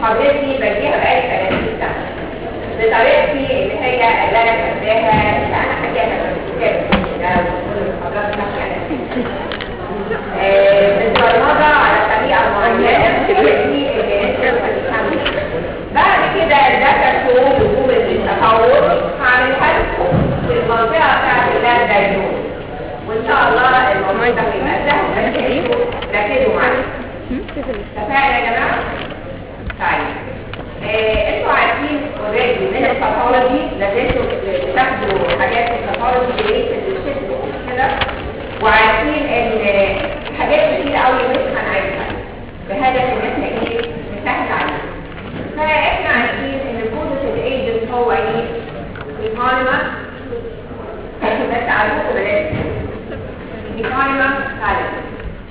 محاضرتي بديها بقالي 30 سنة بطريقتي اللي هي اللي انا فاكراها اللي انا حكيتها في الكتاب ده كل المحاضرات بتاعتي انا آه، متبرمجة على طريقة معينة هي دي اللي انت بتفهمها بعد كده الداتا شو وجوب التطور هعملها لكم في المنطقة بتاعت اللاب داينون وان شاء الله الموضوع ده هيبقى سهل بس انتوا ركزوا معايا اتفقنا يا جماعة؟ طيب آه، انتوا عارفين اوريدي من الباثولوجي لازم تاخدوا حاجات في الباثولوجي ريليتد للشيست كده وعارفين ان حاجات كتير قوي مش هنعرفها بهدف ان احنا ايه نسهل عليها فاحنا عارفين ان البوزيتيف ايجنت هو ايه؟ ايكونيما بس عارفوكوا بلاش ايكونيما ثالث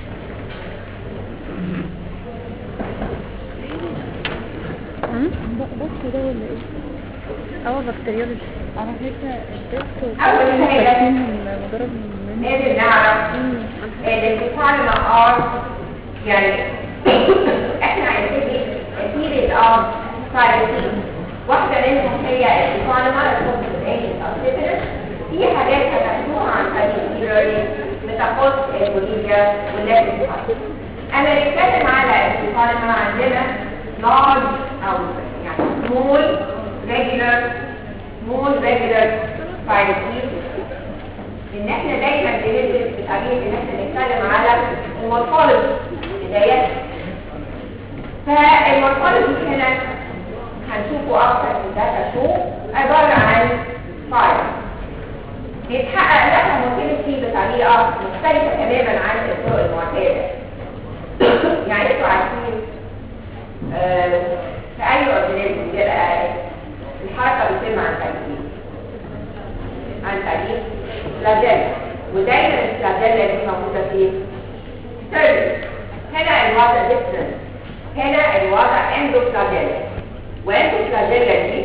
بس ده ولا ايه؟ اه بكتيريولوجي على فكرة الدكتور أول حاجة. مجرد من لازم نعرف ان الايكونيما ار يعني احنا عايزين سيريز اوف فايروسين واحدة منهم هي الايكونيما الكومبلكس ايجنت اوف سيفيلس في حاجات هتاخدوها عن طريق الايرلي بتخص البوليفيا واللاتين انا بتكلم على الايكونيما عندنا large او يعني small regular small regular فايروسين ان احنا دايما بندرس بالتعبير ان احنا نتكلم على المورفولوجي بداية فالمورفولوجي هنا هنشوفه اكتر في الداتا شو عبارة عن فايل بيتحقق لها موتيلتي بطريقة مختلفة تماما عن الطرق المعتادة يعني انتوا عارفين آه، في اي اورجانيزم بيبقى الحركة بتتم عن تركيب عن طريق فلاجيلا ودايما الفلاجيلا دي موجودة في سيرفيس هنا الوضع ديفرنت هنا الوضع اندوفلاجيلا واندوفلاجيلا دي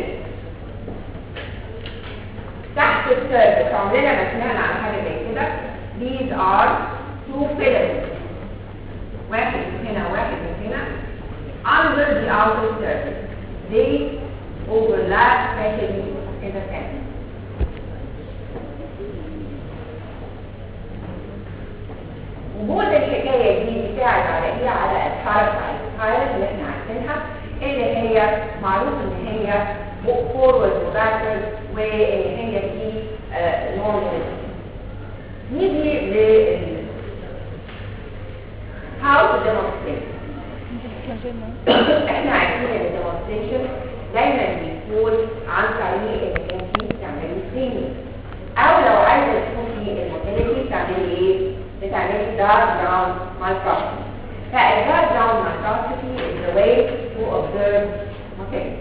تحت السيرفيس عمرنا ما سمعنا عن حاجة زي كده these are two filaments واحد من هنا وواحد من هنا under the outer surface they overlap especially in the center وجود الحكاية دي بتساعد على ايه على الحركة الحركة اللي احنا عارفينها اللي هي معروف ان هي فورورد وباكورد وان هي في نورمال نيجي لل how to demonstrate احنا عارفين ان الديمونستريشن دايما بيكون عن طريق ان انت تعملي سكريننج او لو عايزه تشوفي الموتيليتي بتعملي ايه؟ بتعملي دارك جراوند مايكروسكوبي فالدارك جراوند مايكروسكوبي is the way to observe motility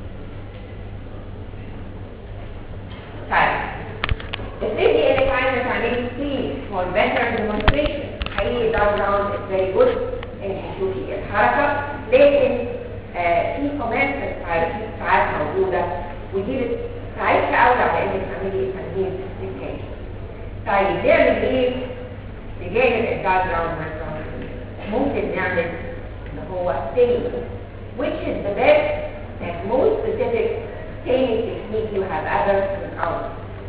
طيب افرضي انك عايزه تعملي سكرين for better demonstration حقيقي دارك جراوند is very good انك تشوفي الحركه لكن آه في كمان ساعات موجوده ودي ساعتها اولى على انك تعملي تنظيم سكرين طيب نعمل ايه بجانب الدارك جراوند مايكروسكوبي ممكن نعمل اللي هو staining which is the best and most specific staining technique you have ever encountered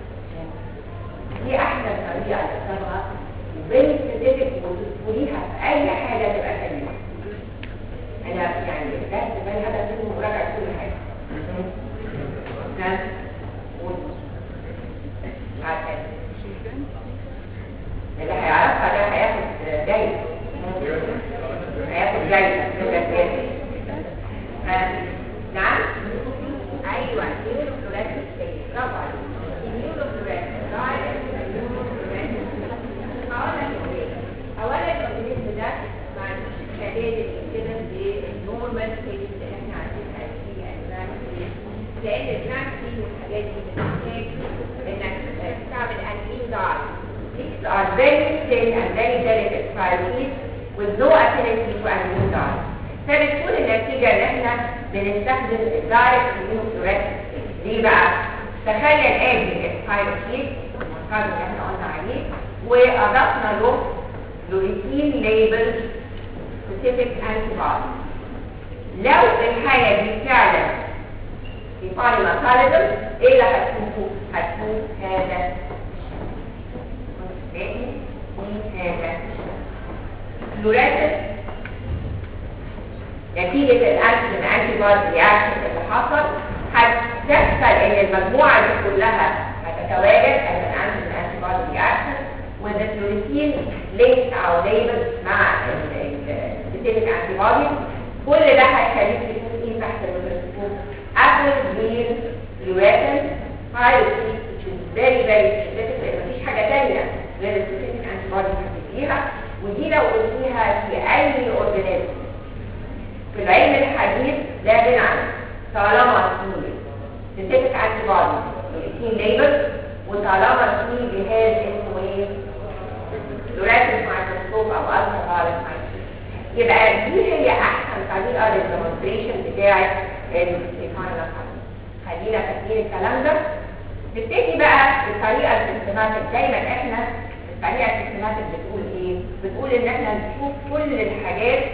دي احسن طريقه للصبغه وبين سبيسيفيك وتدخليها في اي حاجه تبقى سليمه انا يعني الدرس ده الهدف منه مراجعه كل حاجه نعم عارفه اللي هيعرفها ده هياخد جايزه هياخد جايزه في نعم ايوه immunofluorescence برافو عليك immunofluorescence اولا الاورجانيزم ده ما عندوش استعداد ينتبه للنورمال ستيج اللي احنا عارفينها في الجرام لان الجرام والحاجات دي بتحتاج انك تعمل انتين دار These are very thin and very delicate fibers with no affinity to amino dye. فبتكون النتيجة ان احنا بنستخدم الدايركت immunofluorescence ليه بقى؟ تخيل ادي الفايروسيت المركز اللي احنا قلنا عليه واضفنا له لوريتين ليبل سبيسيفيك انتي لو الحاجة دي فعلا في polymetallism ايه اللي هتشوفه؟ هتشوف هذا تاني هذا فلوريسنس نتيجة الأنتي أنتي بودي رياكشن اللي حصل هتدخل إن المجموعة دي كلها هتتواجد as an anti antibody reaction with the fluorescein linked أو labeled مع ال specific antibody كل ده هيخليك تشوف ايه تحت الميكروسكوب apple green fluorescent pyroxene which is very very specific لأن مفيش حاجة تانية غير ال specific antibody هتديها ودي لو قلتيها في أي أورجانيزم في العلم الحديث لا غنى عنه طالما في specific antibody fluorescein label وطالما في جهاز اسمه ايه؟ fluorescent microscope أو ultraviolet microscope يبقى دي هي احسن طريقه للديمونستريشن بتاعه الفاينل خلينا فاكرين الكلام ده نبتدي بقى بالطريقه السيستماتيك دايما احنا الطريقه السيستماتيك بتقول ايه بتقول ان احنا نشوف كل الحاجات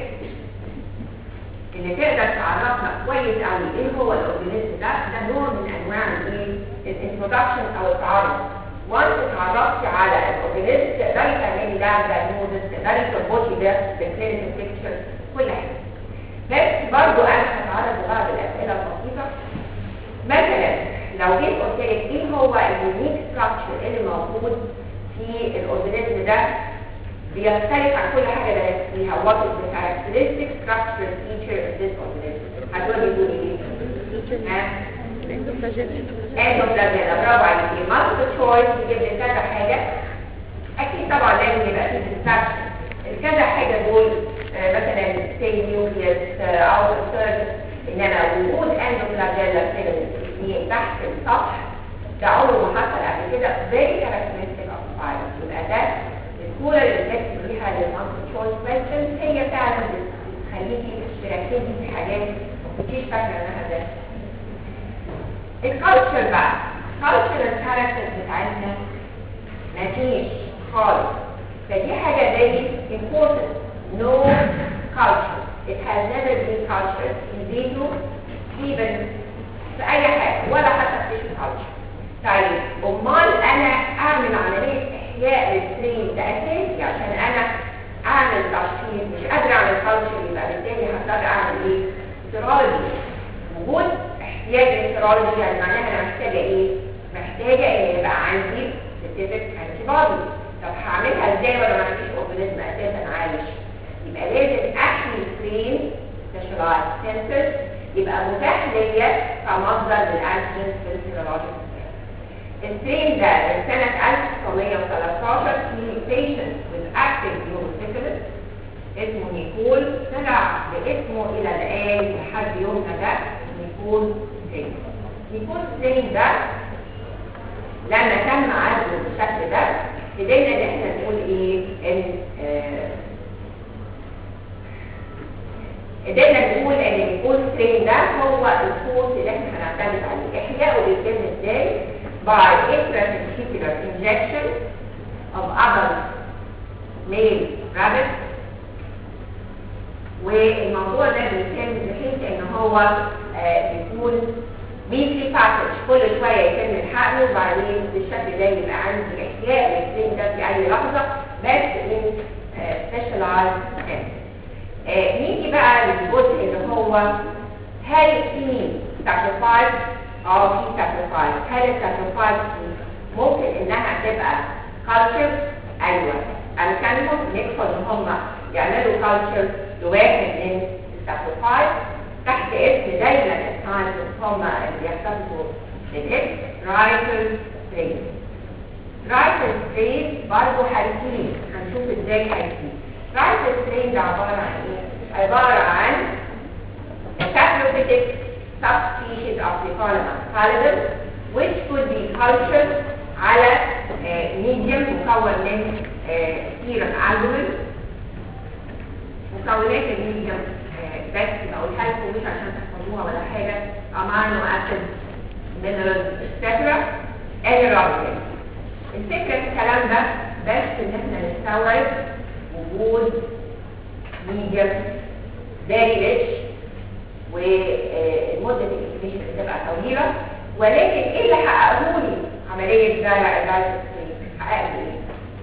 اللي تقدر تعرفنا كويس قوي ايه هو الاورجانيزم ده ده نوع من انواع الايه الانترودكشن او التعرف وانت اتعرفتي على الاورجانيزم تقدري تعملي ده دايجنوزس تقدري تربطي ده بالكلينيكال بيكتشر كل حاجه بس برضو انا هتعرض لبعض الاسئله البسيطه مثلا لو جيت قلت لك ايه هو اليونيك ستراكشر اللي موجود في الاورجانيزم ده بيختلف عن كل حاجه درست فيها what is the characteristic structure feature of this organism هتقولي تقولي ايه؟ ها؟ اندوبلازيلا برافو عليكي مالتيبل تشويس يجيب لي كذا حاجه اكيد طبعا لازم يبقى في ديستراكشن الكذا حاجه دول آه مثلا سي نيوكليوس او سيرفس انما وجود اندوبلازيلا كده الاثنين تحت السطح ده عمره ما حصل قبل كده very characteristic of virus يبقى ده الصوره اللي بنكتب بيها للمالتيبل تشويس كويستشنز هي فعلا بتخليكي تركزي في حاجات ما كنتيش فاكره انها ده الكالتشر بقى الكالتشر الكاركترز بتاعتنا مفيش خالص فدي حاجة very important no culture it has never been cultured in vitro even في أي حاجة ولا حتى في tissue culture طيب أمال أنا أعمل عملية إحياء للسترين ده أساسي عشان أنا أعمل تشخيص مش قادرة أعمل culture يبقى بالتالي هضطر أعمل إيه؟ serology وجود احتياج الانفرالوجي يعني معناها انا محتاجه ايه محتاجه ان يبقى عندي سبيسيفيك انتي بودي طب هعملها ازاي ولا ما عنديش اورجانيزم اساسا عايش يبقى لازم احمي سترين سبيشالايز سنسرز يبقى متاح ليا كمصدر للانتيجين في السيرولوجي السترين ده من سنه 1913 في بيشنت with active neurosyphilis اسمه نيكول طلع باسمه الى الان لحد يومنا ده نيكول سترين نيكول سترين ده لما تم عزله بالشكل ده ابتدينا ان احنا نقول ايه ان آه قدرنا نقول ان نيكول سترين ده هو السورس اللي احنا هنعتمد عليه احياؤه بيتم ازاي by intraventricular injection of adult male rabbits والموضوع ده بيتم بحيث ان هو آه بيكون ويكلي باكج كل شويه يتم الحقنه وبعدين بالشكل ده يبقى عندي احتياج للسين ده في اي لحظه بس من سبيشالايز آه نيجي بقى للجزء اللي هو هل في ساكرفايس اه في ساكرفايس هل الساكرفايس ممكن انها تبقى كالتشر ايوه امكانهم ندخل ان هم يعملوا كالتشر لواحد من الساكرفايس تحت اسم دايما الساينس هم اللي بيحتفظوا بالاسم رايتر ستريت رايتر ستريت برضه هيكون هنشوف ازاي هيكون رايتر ستريت ده عباره عن ايه؟ عباره عن saprophytic subspecies of the phallium which could be cultured على medium مكون من serum albumin مكونات الميديم بس بقولها لكم مش عشان تحفظوها ولا حاجه امينو اسيد مينرالز اتسترا انيرابيك الفكره في الكلام ده بس ان احنا نستوعب وجود ميديم very rich ومده الانكيبيشن بتبقى طويله ولكن ايه اللي حققه لي عمليه زرع اللايف حقق لي ايه؟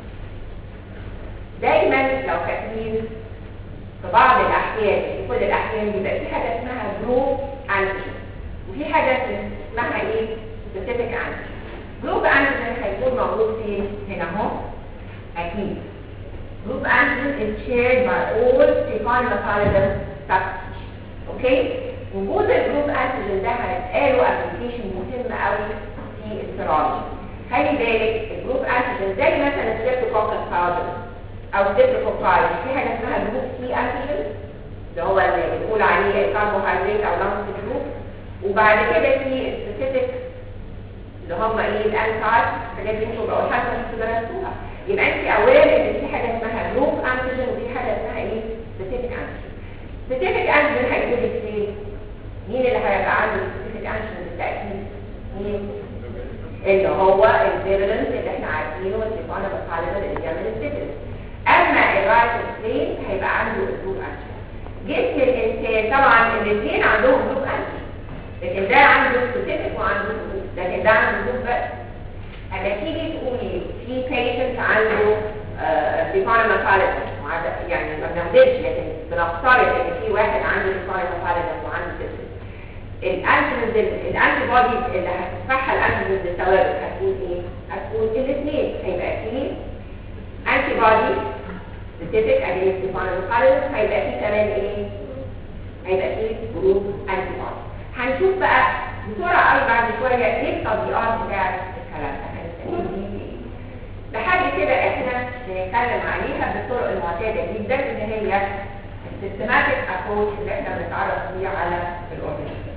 دايما لو فاكرين في بعض الاحيان في كل الاحيان بيبقى في حاجه اسمها جروب انتيجين وفي حاجه اسمها ايه؟ سبيسيفيك انتيجين جروب انتيجين هيكون موجود فين؟ هنا اهو اكيد جروب انتيجين is shared by all stephanometallism substitution اوكي؟ وجود الجروب انتيجين ده هيبقى له ابلكيشن مهم قوي في السيرولوجي خلي بالك الجروب انتيجين زي مثلا الستريبتوكوكس باودر او ستريبتوكوكاي في حاجه اسمها جروب سي انتيجين اللي هو اللي بنقول عليه الكربوهيدرات او لانس جروب وبعد كده في سبيسيفيك اللي هم ايه الانسايد حاجات دي انتوا بقول حتى مش درستوها يبقى انت اولا ان في حاجه اسمها جروب انتيجين وفي حاجه اسمها ايه سبيسيفيك انتيجين سبيسيفيك انتيجين هيكون فين مين اللي هيبقى عنده سبيسيفيك انتيجين بالتاكيد مين اللي هو الفيرلنس اللي احنا عارفينه والسيفانا بالحالة اللي بيعمل الفيرلنس اما الرايت سبين هيبقى عنده الجروب انتيجين جسم الانسان طبعا الاثنين عندهم جروب انتيجين لكن ده عنده سبيسيفيك وعنده جروب لكن ده عنده جروب بس اما تيجي تقولي في بيشنت عنده سيفانا مكاليزم يعني ما بنعملش لكن بنفترض ان في واحد عنده سيفانا مكاليزم وعنده سيفلس الانتيجين الانتي بودي اللي هتتفحى الانتيجين بالثوابت هتكون ايه؟ هتكون الاثنين هيبقى فيه انتي بودي سبيسيفيك اجينست سيفانا هيبقى فيه كمان ايه؟ هيبقى فيه جروب انتي بودي هنشوف بقى بسرعه قوي بعد شويه ايه التطبيقات بتاعت الكلام ده هنستفيد بيه ايه؟ لحد كده احنا بنتكلم عليها بالطرق المعتاده جدا اللي هي السيستماتيك ابروتش اللي احنا بنتعرف بيه على الاورجانيزم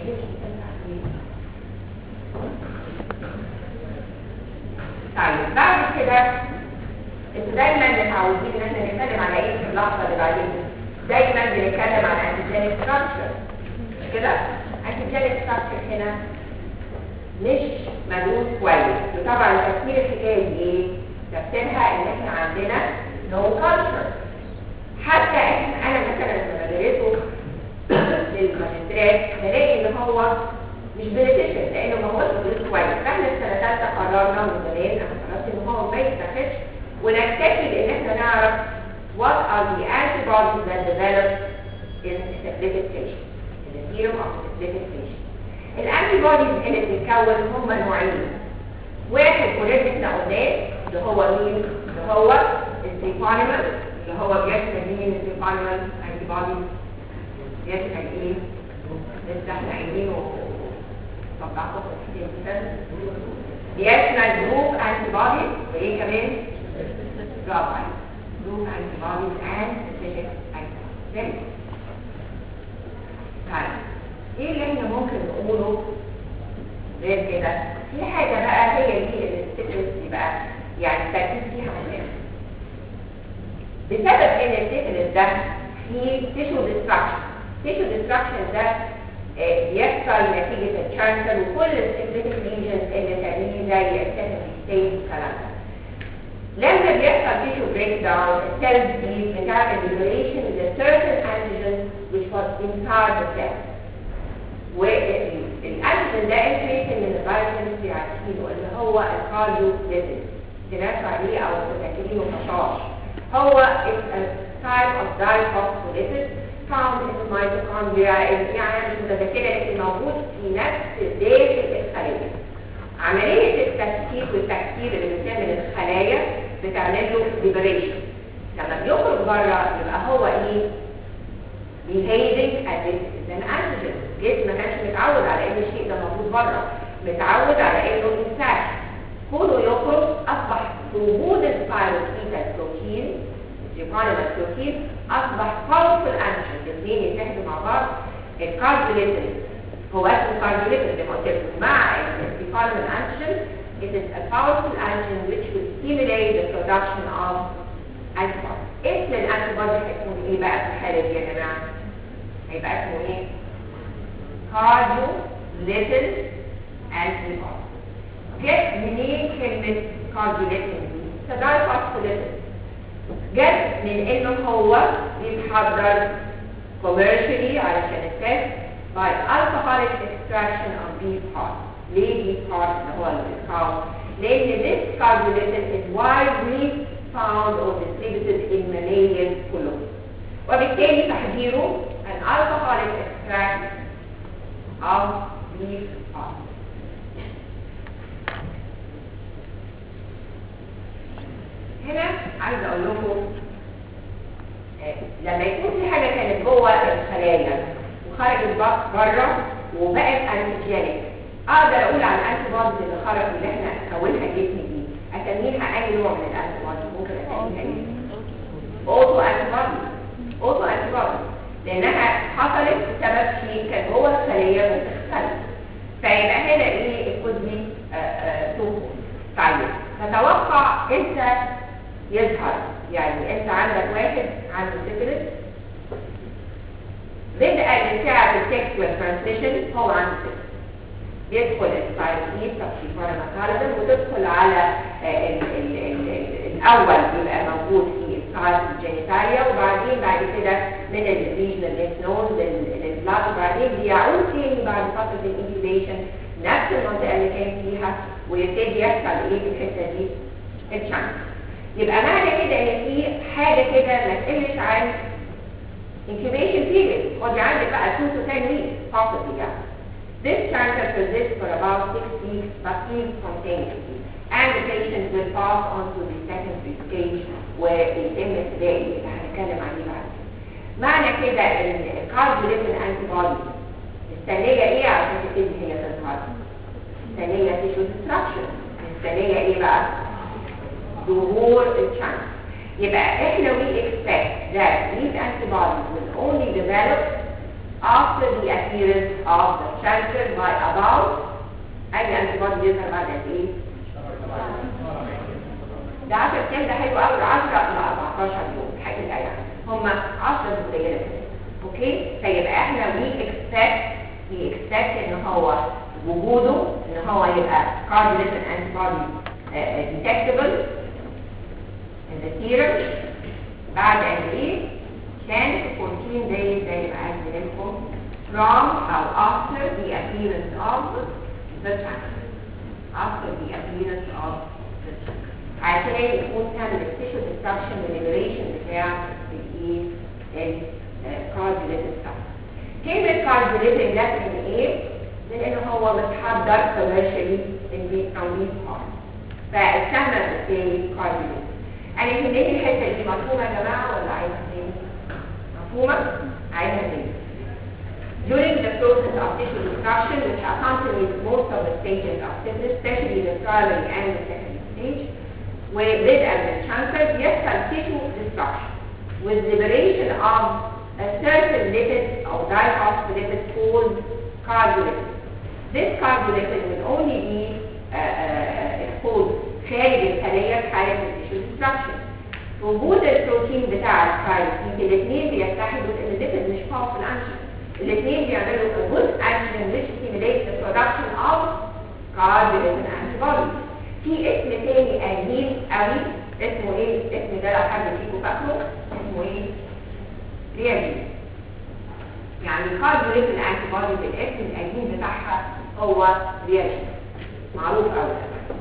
طيب بعد كده انتوا دايما متعودين ان احنا نتكلم على ايه في اللحظه اللي بعدين دايما بنتكلم على انتيجينيك ستراكشر مش كده انتيجينيك ستراكشر هنا مش مدروس كويس وطبعا تفسير الحكايه دي ايه تفسيرها ان احنا عندنا نو كالتشر حتى احنا انا مثلا لما بدرسه للماجستيرات بلاقي ان هو مش بنتيشن لانه ما هوش مدروس كويس فاحنا السنه الثالثه قررنا من زمان انا قررت ان هو ما يتاخدش ونكتفي بان احنا نعرف what are the antibodies that develop in syphilitic patients in the serum of syphilitic patients الانتي بوديز اللي بتتكون هم نوعين واحد اوريدي احنا قلناه اللي هو مين اللي هو السيفانيمال اللي هو بيشمل مين السيفانيمال انتي بوديز بيشمل ايه لسه احنا قايلينه طبعته في بيشمل جروب انتي بوديز وايه كمان برافو عليك جروب انتي بوديز اند سبيسيفيك انتي بوديز طيب ايه اللي احنا ممكن نقوله غير كده في حاجه بقى هي دي اللي السيكلس بقى يعني التركيز فيها مهم بسبب ان السيكلس ده في تيشو ديستراكشن تيشو ديستراكشن ده آه، بيحصل نتيجه الكانسر وكل السيكليتك ليجنز اللي تانيين زي السيكليتك ستيج والكلام ده لما بيحصل تيشو بريك داون السيلز دي بتعمل liberation of the certain antigen which was inside the cell والانتيجين ده انفيشن من الفيروس اللي عارفينه اللي هو الكارديو ليبيد سمعتوا عليه او تذكرينه خشاش هو it's a type of diphospholipid found in the mitochondria يعني أنا مش متذكره لكن موجود في نفس داخل الخليه عمليه التفكيك والتكسير اللي بتعمل الخلايا بتعمل له liberation لما بيخرج بره يبقى هو ايه behaving as if it's an antigen الجسم ما كانش متعود على ان الشيء ده موجود بره متعود على انه انسان كونه يخرج اصبح وجود السبايروكيتا بروتين الجيبانيما بروتين اصبح powerful antigen الاثنين يتحدوا مع بعض الكاربوليتين هو اسمه كاربوليتين زي ما قلت لكم مع الجيبانيما antigen it is a powerful antigen which will stimulate the production of antibodies اسم الانتيبودي هيكون ايه بقى في الحاله دي يا جماعه هيبقى اسمه ايه كارديو ليتل انتيبودي جت منين كلمه كارديو ليتل دي تدايفوسفوليتل جت من انه هو بيتحضر commercially علشان التست by alcoholic extraction of beef heart ليه beef heart اللي هو الكاو لان this carbonated is widely found or distributed in mammalian كلهم وبالتالي تحضيره an alcoholic extract of beef heart هنا عايز اقول لكم آه، لما يكون في حاجه كانت جوه الخلايا وخرجت بره وبقت انتيجينيك اقدر اقول على الانتي بوديز اللي خرجوا اللي احنا كونها الجسم دي اسميها اي نوع من الانتي بوديز ممكن اسميها ايه؟ اوتو انتي بوديز اوتو انتي بوديز لانها حصلت بسبب شيء كان جوه الخليه بتختلف فيبقى هنا ايه الكود دي توفو طيب تتوقع امتى يظهر يعني انت عندك واحد عنده سيفلس بدأ من ساعة السكسوال ترانسميشن هو عنده سيفلس يدخل السايتين تبشيفارا مكالدم وتدخل على آه، ال ال ال ال الأول يبقى موجود في السايت الجينيتاليا وبعدين بعد كده من الريجنال ليف نود للبلاد وبعدين بيعود تاني بعد فترة الانكيبيشن نفس المنطقة اللي كان فيها ويبتدي يحصل ايه في الحتة دي؟ الشمس يبقى معنى كده ان في حاجة كده ما تقلش عن incubation period ودي عندك بقى 2 to 10 weeks possibly يعني This cancer persists for about 6 weeks but heals spontaneously and the patient will pass on to the secondary stage ويتم ابتدائي اللي هنتكلم عليه بعد كده. معنى كده ان الكارديوليتين انتي بودي مستنيه ايه عشان تبتدي هي تظهر؟ مستنيه تيشو ديستراكشن مستنيه ايه بقى؟ ظهور الشمس يبقى احنا we expect that these antibodies will only develop after the appearance of the cancer by about اي antibody يظهر بعد قد ايه؟ ده 10 ايام ده حلو قوي 10 ل 14 يوم حاجه يعني هم 10 قليله كده اوكي فيبقى احنا we expect we expect ان هو وجوده ان هو يبقى cardiolipin antibody uh, detectable in the serum بعد قد ايه 10 to 14 days زي ما عايز لكم from or after the appearance of the cancer after the appearance of the cancer عشان يكون كان التيشو ديستراكشن والليبريشن بتاع الايه الكارديوليتين كلمة كارديوليتين ده من ايه؟ من ان هو متحضر كوميرشالي من بيت او بيت هارت فاتسمى بالتالي كارديوليتين انا يهمني الحته دي مفهومه يا جماعه ولا عايزها تاني؟ مفهومه؟ عايزها تاني During the process of tissue destruction, which accompanies most of the stages of sickness, especially the primary and the secondary stage, وبدءا من cancer يحصل tissue destruction with liberation of a certain lipid or diphospholipid called cardiolipin. This cardiolipin will only be uh, uh, exposed خارج الخلية في حالة التيشو destruction. وجود البروتين بتاع الكايروتين الاثنين بيتحدوا ان الليبيد مش powerful انشن الاثنين بيعملوا a good action which stimulates the production of cardiolipin antibodies. في اسم تاني قديم قوي اسمه ايه الاسم ده لو حد فيكم فاكره اسمه ايه رياجين يعني كارديوليتين انتي بودي الاسم القديم بتاعها هو رياجين معروف قوي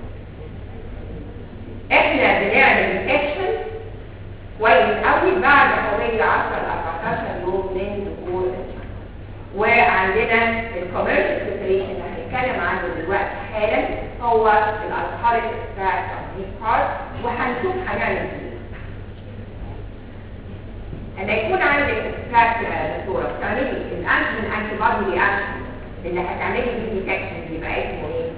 احنا بنعمل ديتكشن كويس قوي بعد حوالي 10 ل 14 يوم من ظهور الشمس وعندنا الكوميرشال سيبريشن اللي هنتكلم عنه دلوقتي حالا هو الالكهوليك اكستراكت اوف ديب هارت وهنشوف هنعمل ايه لما يكون عندك اكستراكت يا دكتوره بتعملي الانتين انتي بودي رياكشن اللي هتعملي بيه ديتكشن يبقى اسمه ايه؟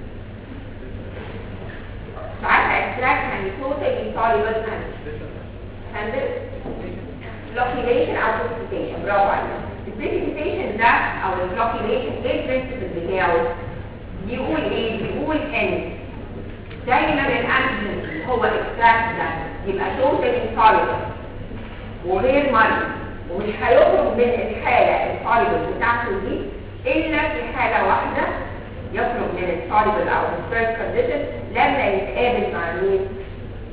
ساعتها اكستراكت يعني توتالي soluble and flocculation او precipitation برافو عليك البريسيبيتيشن ده او الفلوكيليشن ايه البرنسبل بتاعه بيقول ايه بيقول ان دايما الانتيجين اللي هو اكستراكت ده يبقى توتالي soluble وغير مرض ومش هيخرج من الحالة السوليبل بتاعته دي إلا في حالة واحدة يخرج من السوليبل أو الفيرست كونديشن لما يتقابل مع مين؟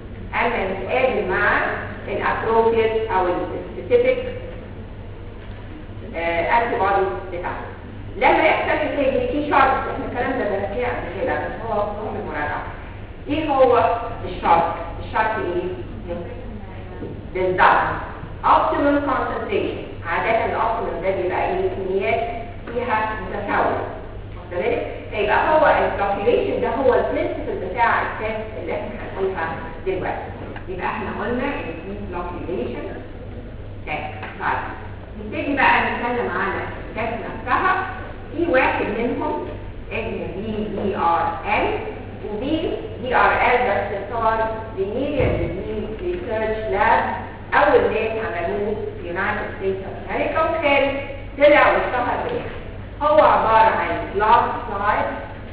أما يتقابل مع الابروبريت أو السبيسيفيك انتي بودي بتاعته لما يحصل التاج في شرط احنا الكلام ده درسناه قبل كده بس هو مهم المراجعه ايه هو الشرط الشرط ايه بالظبط optimal concentration عادة الاوبتيمال ده بيبقى ايه كميات فيها متساوية واخد بالك؟ فيبقى هو الكالكوليشن ده هو البرنسبل بتاع التست اللي احنا هنقولها دلوقتي يبقى احنا قلنا ان في كالكوليشن تست طيب نبتدي بقى نتكلم على التست نفسها في واحد منهم اسمه بي دي ار ال وبي دي ار ال ده اختصار لميديا ديزيز ريسيرش لاب اول ناس عملوه في يونايتد ستيتس اوف امريكا وكان طلع واشتهر بيه هو عبارة عن بلوك سلايد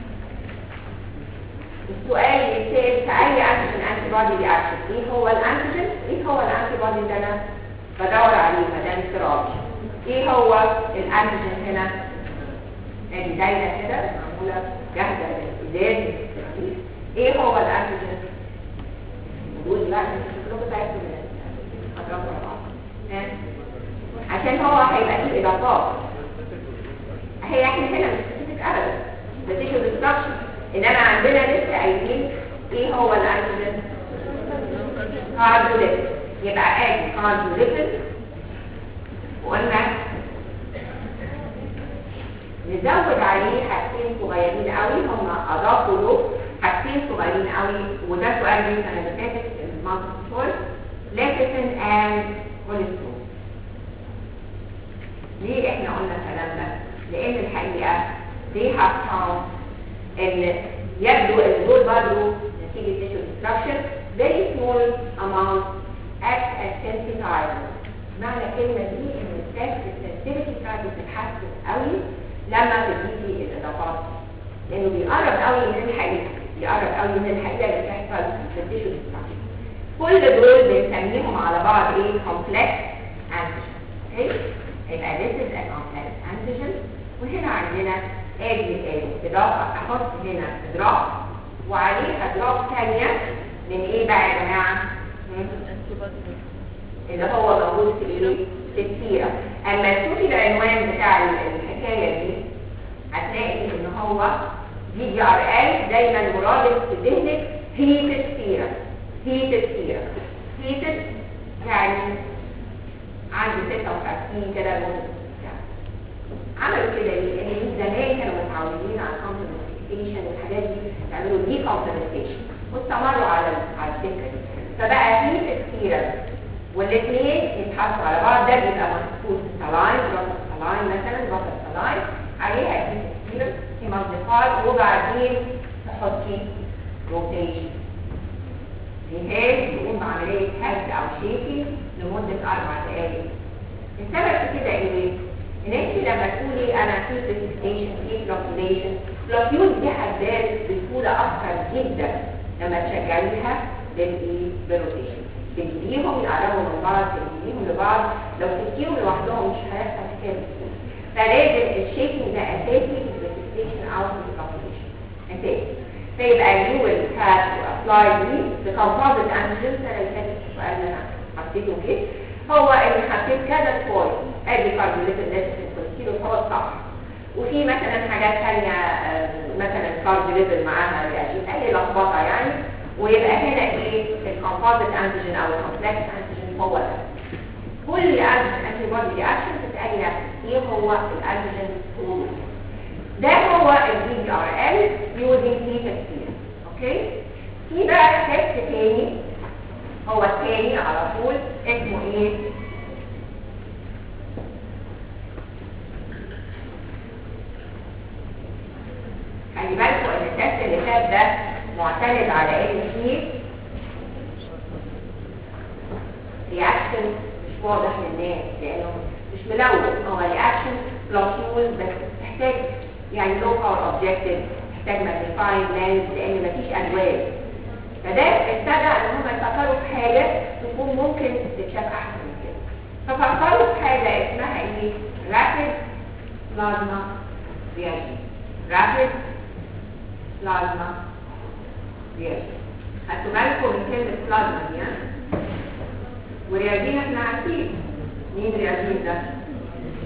السؤال يتسأل في اي انتيجين انتي بودي رياكشن ايه هو الانتيجين ايه هو الانتي بودي اللي انا بدور عليه مدام سراج ايه هو الانتيجين هنا ادي دايره كده معموله جاهزه للازاز ايه هو الانتيجين نقول لا شكلكم تعبتوا من اضربوا على بعض ها؟ عشان هو هيبقى فيه اضافات هي احنا هنا مش سبيسيفيك ابدا ده تيشو ديستراكشن انما عندنا لسه قايلين ايه هو الانتيجين كارديوليبيد يبقى ادي كارديوليبيد وقلنا نزود عليه حاجتين صغيرين قوي هم اضافوا له حاجتين صغيرين قوي وده سؤال جه السنه اللي فاتت المالتي تشويس ليكتين اند كوليسترول ليه احنا قلنا الكلام ده؟ لان الحقيقه they have found ان يبدو ان دول برضه نتيجه tissue destruction very small amount act as sensitizer معنى الكلمه دي ان التست السنسيتيفيتي بتاعته بتتحسن قوي لما بتجيبي الاضافات لانه بيقرب قوي من الحقيقه بيقرب قوي من الحقيقه اللي بتحصل في التيشو ديستراكشن كل دول بنسميهم على بعض ايه complex antigen اوكي يبقى this is a complex antigen وهنا عندنا ادي اضافه احط هنا دروب وعليها دروب ثانيه من ايه بقى يا جماعه؟ اللي هو موجود في ايه؟ في السيره اما تشوفي العنوان بتاع الحكايه دي هتلاقي ان هو دي دي ار ال دايما مرادف في ذهنك هيتد سيره هيتد سيره هيتد يعني عندي 56 كده المهم عملوا كده ليه؟ لان من زمان كانوا متعودين على الكومبلمنتيشن والحاجات دي يعملوا دي كومبلمنتيشن واستمروا على على الفكره دي فبقى في تفكير والاثنين يتحطوا على بعض ده بيبقى محطوط سلاين بروتو سلاين مثلا بروتو سلاين عليها في تفكير في مصدقات وبعدين تحطي روتيشن جهاز يقوم بعمليه هز او شيكي لمده اربع دقائق السبب في كده ايه؟ ان انت لما تقولي انا في بريسبيتيشن في فلوكيوليشن فلوكيول دي حداد بسهوله اكتر جدا لما تشغليها بالايه بالروتيشن تديهم يقربوا من بعض تديهم لبعض لو تديهم لوحدهم مش هيحصل كده فلازم الشيكينج ده اساسي في البريسبيتيشن او في الفلوكيوليشن اساسي فيبقى يو ويل هاف تو ابلاي دي بكومبوزيت انتيجين السنه اللي فاتت السؤال اللي انا حطيته كده هو ان حطيت كذا تشويس ادي كاربوليتد ليبيد كوليسترول هو الصح وفي مثلا حاجات ثانيه مثلا كاربوليتد معاها رياجين اي لخبطه يعني ويبقى هنا ايه الكومبوزيت انتيجين او الكومبلكس انتيجين هو ده كل انتي بودي رياكشن بتسالي نفسك ايه هو الانتيجين كود ده هو البي دي ار ال يوزنج في تفسير اوكي في بقى تيست تاني هو التاني على طول اسمه ايه خلي بالكوا ان التست اللي فات ده معتمد على ان فيه رياكشن مش واضح للناس لانه مش ملون هو رياكشن بلوكيول بس محتاج يعني لو باور اوبجكتيف محتاج ماجنيفاينج لينز لان مفيش الوان فده ابتدى ان هم يفكروا في حاجه تكون ممكن تتشاف احسن من كده ففكروا في حاجه اسمها ايه رابيد بلازما رياجين رابيد بلازما رياجين خدتوا بالكم من كلمه بلازما دي ها ورياجين احنا عارفين مين رياجين ده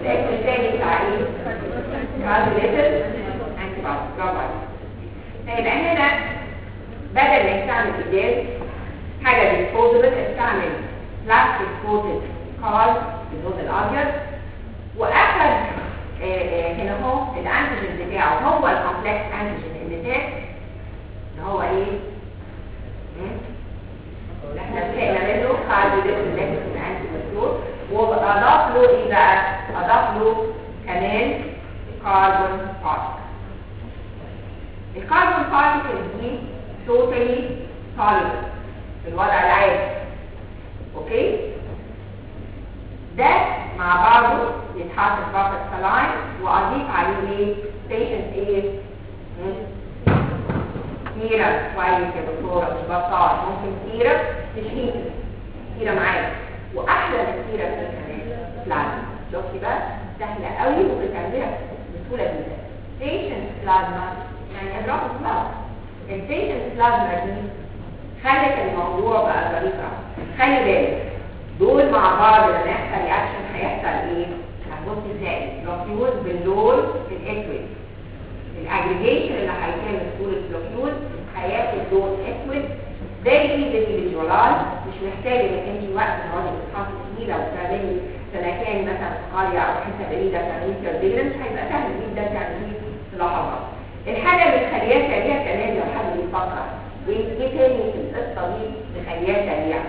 الاسم الثاني بتاع ايه؟ كاربوليتد انتي بودي برافو عليك فيبقى هنا بدل ما يستعمل ازاز حاجه ديسبوزبل استعمل بلاستيك كوتد كارد باللون الابيض واخد آه، آه، هنا اهو الانتيجين بتاعه هو الكومبلكس انتيجين اللي فات اللي هو ايه؟ مم؟ اللي احنا فهمنا منه كاربوليتد ليكتين انتي مسلول واضاف له ايه بقى؟ اضاف له كمان كاربون بارتكل الكربون بارتكل دي توتالي soluble في الوضع العادي اوكي ده مع بعضه يتحط في باكت سلاين واضيف عليه ايه بيشنت ايه مم. سيرة كويس يا دكتورة مش بطال ممكن سيرة تشهيك سيرة معاك واحلى من السيرة دي كمان بلازما شفتي بقى سهلة قوي وبتعملها بسهولة جدا بيشنت بلازما يعني اضرب بلازما البيشنت بلازما دي خلت الموضوع بقى ظريف قوي خلي بالك دول مع بعض لما يحصل رياكشن هيحصل ايه؟ هتبص ازاي؟ لوكيوز باللون في الاسود الاجريجيشن اللي هيتم في صوره لوكيوز هياخد لون اسود very easily visualize مش محتاج انك انت وقت تقعدي تتحطي فيه لو بتعملي في مكان مثلا في قريه او حته بعيده تعملي سيرفيلنس هيبقى سهل جدا تعمليه في لحظات. الحاجه اللي مخليها سريعه كمان لو حد بيفكر ايه إيه تاني في القصه دي مخليها سريعه؟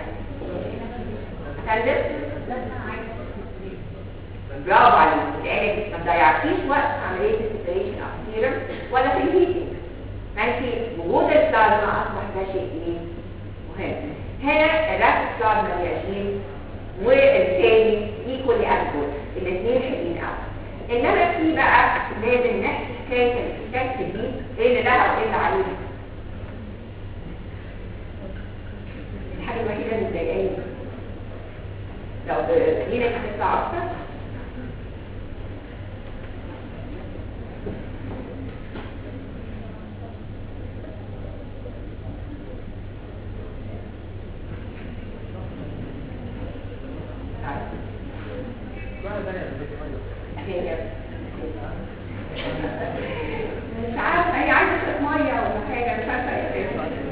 اتكلم برافو عليك لانك ما تضيعتيش وقت في عمليه السيبريشن اوف سيرم ولا في الهيتنج فانت وجود البلازما اصبح ده شيء ايه مهم هنا الرابid بلازما رياجين والتاني ايكولي اكبر الاثنين حلوين قوي انما في بقى لازم نحكي حكايه الافكت دي ايه اللي لها وايه اللي عليها الحاجه الوحيده اللي مضايقاني لو ايدك هتطلع اكتر هي مش عارفه هي عايزه تشرب ميه ولا حاجه مش عارفه ايه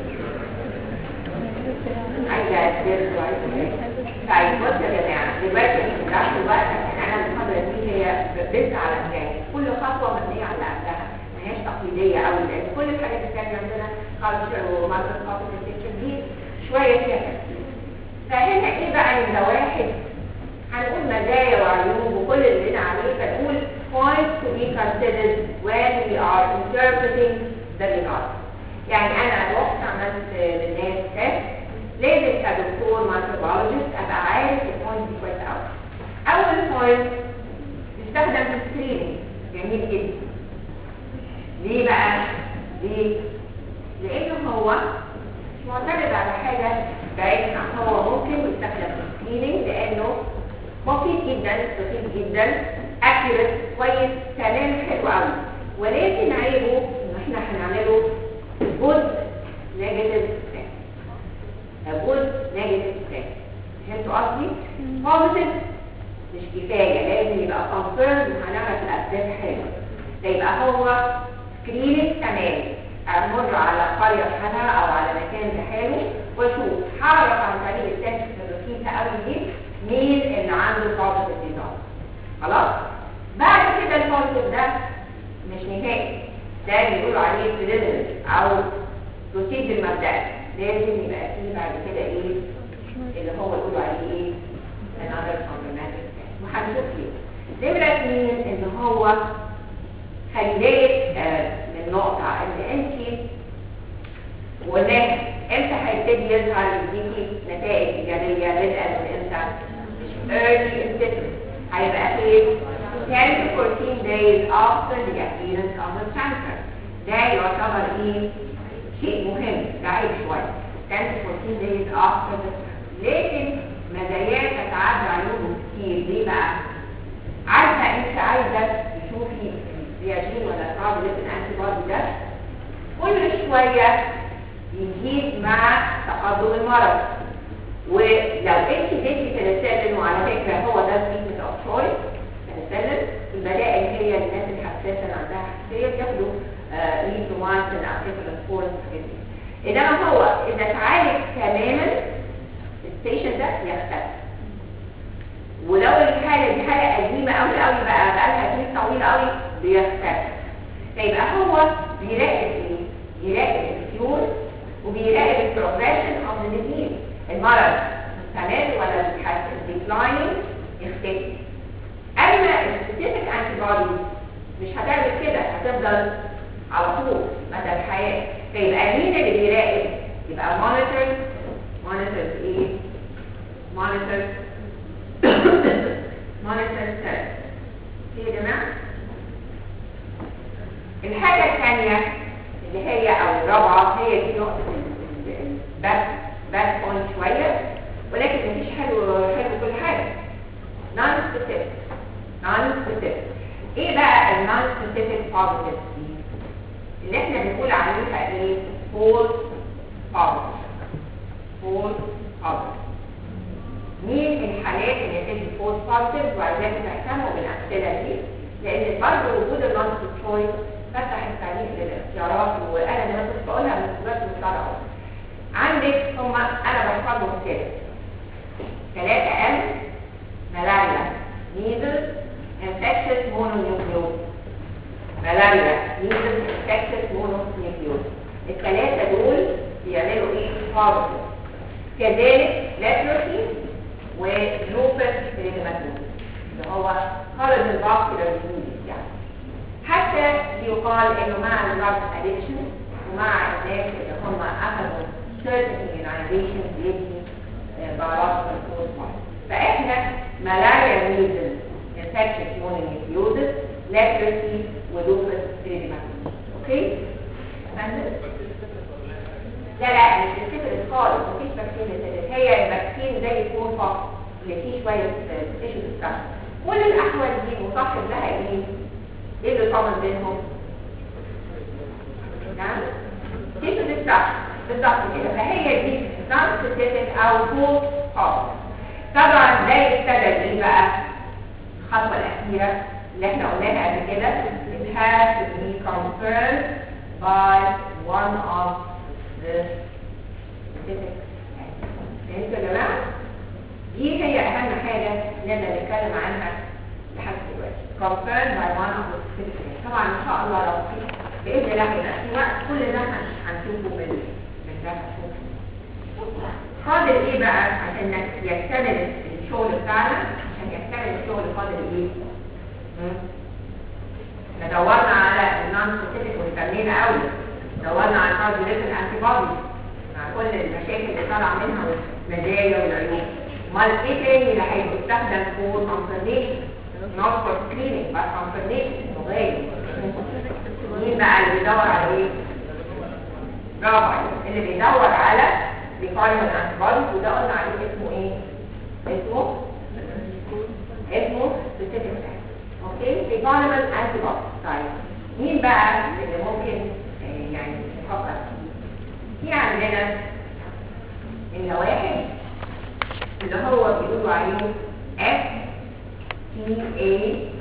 عايزه تدرس وعايزه ايه طيب بصوا يا جماعه دلوقتي انتوا بتاخدوا وقت عشان انا المحاضره دي هي بس على الجاي كل خطوه مبنيه على قبلها ما هياش تقليديه قوي لان كل الحاجات الثانيه عندنا كالتشر ومايكروسكوبيك دي شويه فيها تفكير فهنا ايه بقى نمره واحد هنقول مزايا وعيوب وكل اللي لنا عليه فنقول points to be considered when we are interpreting the result يعني انا رحت عملت للناس تيست لازم كدكتور مايكروبيولوجيست ابقى عارف البوينت دي كويس قوي اول بوينت بيستخدم في السكريننج جميل جدا ليه بقى ليه لانه هو مش معتمد على حاجه بعيدها هو ممكن يستخدم في السكريننج لانه بسيط جدا بسيط جدا اكيوريت كويس كلام حلو قوي ولكن عيبه ان احنا هنعمله جزء نيجاتيف جزء نيجاتيف فهمتوا قصدي؟ بوزيتيف مش كفايه لازم يبقى كونسيرن وهنعرف الاسباب حلوه فيبقى هو سكريننج تمام امر على قريه بحالها او على مكان بحاله واشوف هعرف عن طريق التست البسيطه قوي دي مين اللي عنده بوزيتيف ريزلت خلاص بعد كده البوزيتيف ده مش نهائي ده بيقولوا عليه بريليمينري او بروسيجر مبدئي لازم يبقى فيه بعد كده ايه اللي هو يقولوا عليه ايه another complementary test وهنشوف ليه نمرة اتنين ان هو خلي بالك آه، من نقطة ان انت وقلنا امتى هيبتدي يظهر يديكي نتائج ايجابية بدءا من امتى؟ مش early incident هيبقى فين 10 to 14 days after the appearance of the cancer ده يعتبر ايه شيء مهم بعيد شوية 10 to 14 days after the cancer لكن مزاياه تتعدى عيوبه كتير ليه بقى؟ عارفة انت عايزة تشوفي الرياجين ولا الكارب ليبن انتي بودي ده كل شوية يزيد مع تقدم المرض ولو انت اديتي بنسلين وعلى فكره هو ده تريتمنت اوف تشويس بنسلين جونسون او سيفلس فورس انما هو اذا اتعالج تماما البيشنت ده يختفي ولو الحاله دي حاله قديمه قوي قوي بقى بقى لها سنين طويله قوي بيختفي فيبقى هو بيراقب ايه؟ بيراقب الكيور وبيراقب البروجريشن اوف ذا ديزيز المرض مستمر ولا بيتحسن ديكلاين يختفي اما السبيسيفيك انتي بوديز مش هتعمل كده هتفضل على طول مدى الحياه فيبقى مين اللي بيراقب؟ يبقى مونيتور مونيتور ايه؟ مونيتور مونيتور سيل في يا جماعه الحاجه الثانيه اللي هي او الرابعه هي دي نقطه الباك باك بوينت شويه ولكن مفيش حلو حلو كل حاجه نون سبيسيفيك نون سبيسيفيك ايه بقى النون سبيسيفيك بوزيتيف دي اللي احنا بنقول عليها ايه فول بوزيتيف فول بوزيتيف مين الحالات اللي بتدي فول بوزيتيف وعايزاكم تهتموا بالامثله دي لان برضه وجود المالتي تشويس فتح التاريخ للاختيارات وانا زي ما كنت بقولها من دلوقتي مش عندك هما انا بحفظهم كده ثلاثة ام ملاريا ميزل انفكشس مونونيوكليوز ملاريا ميزل انفكشس مونونيوكليوز الثلاثة دول بيعملوا ايه بوزيتيف كذلك لاتروسي ولوبس ريدماتوز اللي هو خالد الباكتيريا ديزيز يعني حتى يقال انه مع الدراج ادكشن ومع الناس اللي هم اخذوا certain immunization بيدي بعض الفوز فاحنا ملاريا ميزل infectious mononucleosis leprosy ولوبس ريدماتوز اوكي فهمت؟ لا لا مش السيفلس خالص مفيش باكتيريا سيفلس هي الباكتيريا زي الفول فقط اللي فيه شويه تيشو ديسكشن كل الاحوال دي مصاحب لها ايه؟ ايه اللي طبعا بينهم؟ نعم؟ تيشو ديسكشن بالظبط كده فهي دي نون سبيسيفيك او فول خالص طبعا ده يستدعي ايه بقى؟ الخطوه الاخيره اللي احنا قلناها قبل كده it has to be confirmed by one of the specific فهمتوا يا جماعه؟ دي هي اهم حاجه نقدر نتكلم عنها لحد دلوقتي confirmed by one of the specific طبعا ان شاء الله لو في باذن الله هيبقى في وقت كل ده هنشوفه من من ده فاضل ايه بقى عشان يكتمل الشغل بتاعنا عشان يكتمل الشغل فاضل ايه؟ احنا دورنا على النون سبيسيفيك واهتمينا قوي دورنا على الكارديوليتال انتي بودي مع كل المشاكل اللي طالعه منها والمزايا والعيوب امال ايه تاني اللي هيستخدم فور كونفرميشن not for screening but confirmation لغايه مين بقى اللي بيدور على ايه؟ برافو عليك اللي بيدور على ريفاينمنت انتي بوديز وده قلنا عليه اسمه ايه؟ اسمه اسمه سبيسيفيك اوكي ريفاينمنت انتي بوديز طيب مين بقى اللي ممكن آه، يعني نفكر فيه؟ في عندنا اللي واحد اللي هو بيقولوا عليه F T A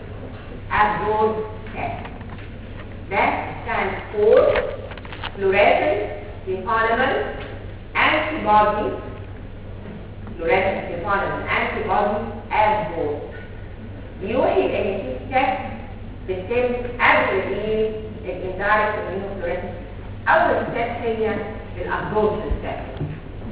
absorb test ده stands for fluorescent definable antibody fluorescent definable antibody absorb بيوحي ان في تest بتتم قبل الايه الاندايركت immunofluorescence اول ستيب هي الابزوربشن ستيب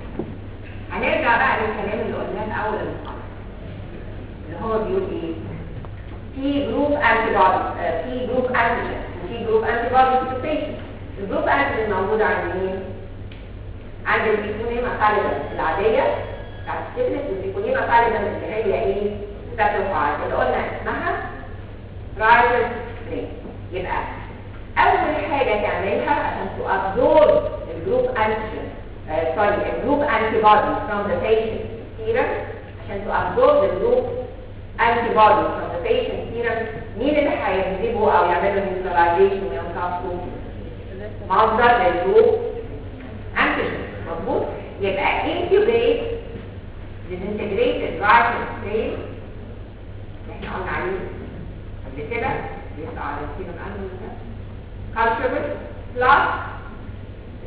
هنرجع بقى للكلام اللي قلناه في اول المحاضره اللي هو بيقول ايه في جروب انتي بودي في جروب انتيجين وفي جروب انتي بودي في البيشنت الجروب انتيجين موجود عند مين عند البيكونيما فاليدم العاديه بتاعت السيفلس والبيكونيما فاليدم اللي هي ايه ستاتوفايد اللي قلنا اسمها رايتر ستريت يبقى اول حاجه تعملها عشان تابزورب الجروب انتيجين سوري الجروب انتي بودي from the patient serum عشان تابزورب الجروب انتي بودي from the patient serum مين اللي هيجذبه او يعمل له نيوتراليزيشن ويمتصه مصدر للجروب انتيجين مظبوط يبقى incubate disintegrated right strain اللي احنا قلنا عليه قبل كده بيطلع على السيرم انتيجين culture plus